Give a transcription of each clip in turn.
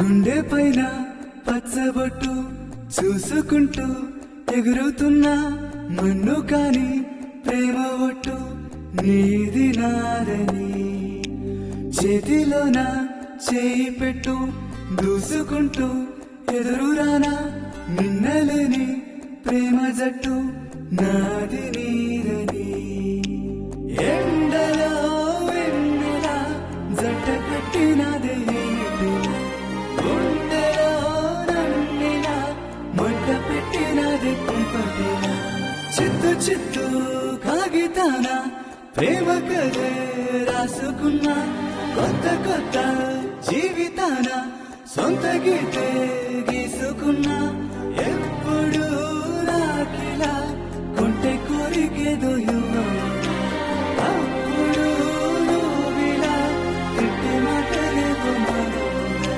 గుండె పైన పచ్చబొట్టు చూసుకుంటూ ఎగురుతున్నా మన్ను కాని ప్రేమ ఒట్టు నీది నాదని చేతిలోన చేయి పెట్టు దూసుకుంటూ ఎదురురానా నిన్నలేని ప్రేమ జట్టు నాది నీదని ఎండలో వెన్నెల జట్ట కట్టినదే ఏమిటిలా? గుండెలో నన్నిలా మంట పెట్టినదే కుంపటిలా చిత్తు చిత్తు కాగితాన ప్రేమ కథే రాసుకున్నా కొత్త కొత్త జీవితాన సొంత గీతే గీసుకున్నా ఎప్పుడు నాకిలా కొంటె కోరికేదో ఇవ్వాలి అప్పుడు నువ్విలా తిట్టి మాటలేవో మానవులా.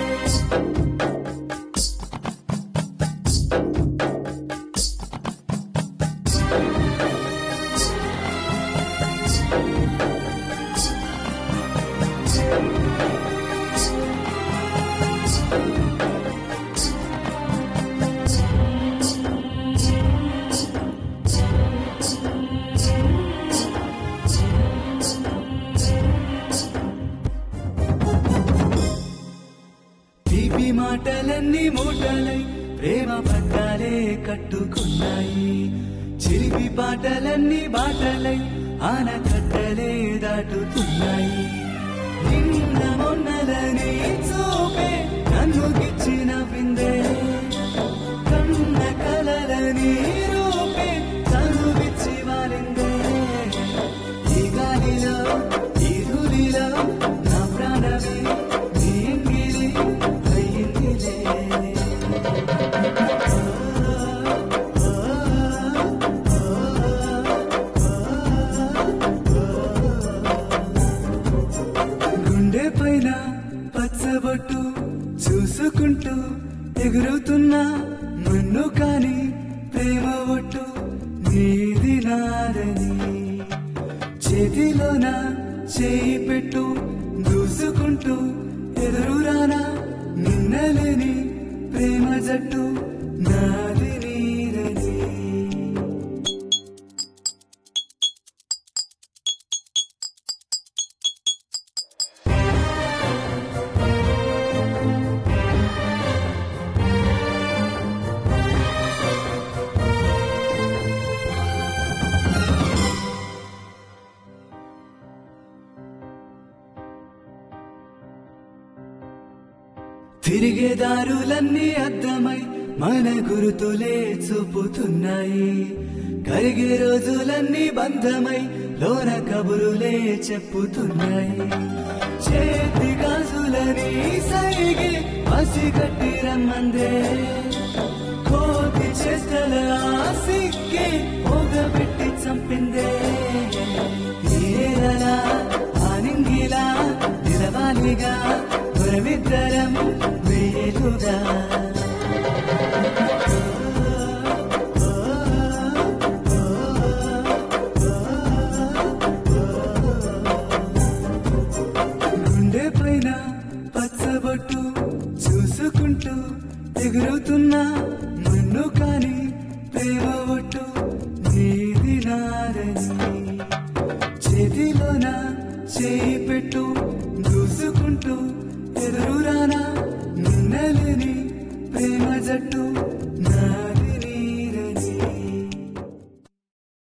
తీపి మాటలన్నీ మూటలై ప్రేమ పట్టాలే కట్టుకున్నాయి చిలిపి పాటలన్నీ బాటలై ఆనకట్టలే దాటుతున్నాయి నిన్న మొన్నలని చూపే నన్ను గిచ్చిన విందే కన్న కలలని రూపే తను విచ్చి వారిందే ఈ గాలిలో ఈ ధూళిలో నా ప్రాణమే నీ ఎంగిలి అయ్యిందిలే గుండె పైన పచ్చబొట్టు చూసుకుంటూ ఎగురుతున్నా మన్ను కాని ప్రేమ ఒట్టు నీది నాదని చేతిలోన చేయి పెట్టు దూసుకుంటూ ఎదురురానా నిన్నలేని ప్రేమ జట్టు నాది నీదని తిరిగే దారులన్నీ అద్దమై మన గురుతులే చూపుతున్నాయి కరిగే రోజులన్నీ బంధమై లోన కబురులే చెప్పుతున్నాయి చేతి గాజులని సైగే పసిగట్టి రమ్మందే కోతి చేష్టల ఆసిక్కే పోగబెట్టి చంపిందే ఏదలా ఆనింగిలా నిలవాలిగా మనమిద్దరం వేలుగా గుండె పైన పచ్చబొట్టు చూసుకుంటూ ఎగురుతున్నా మన్ను కాని ప్రేమ ఒట్టు నీది నాదని చేతిలోన చేయి పెట్టు దూసుకుంటూ ఎదురురానా నిన్నలేని ప్రేమ జట్టు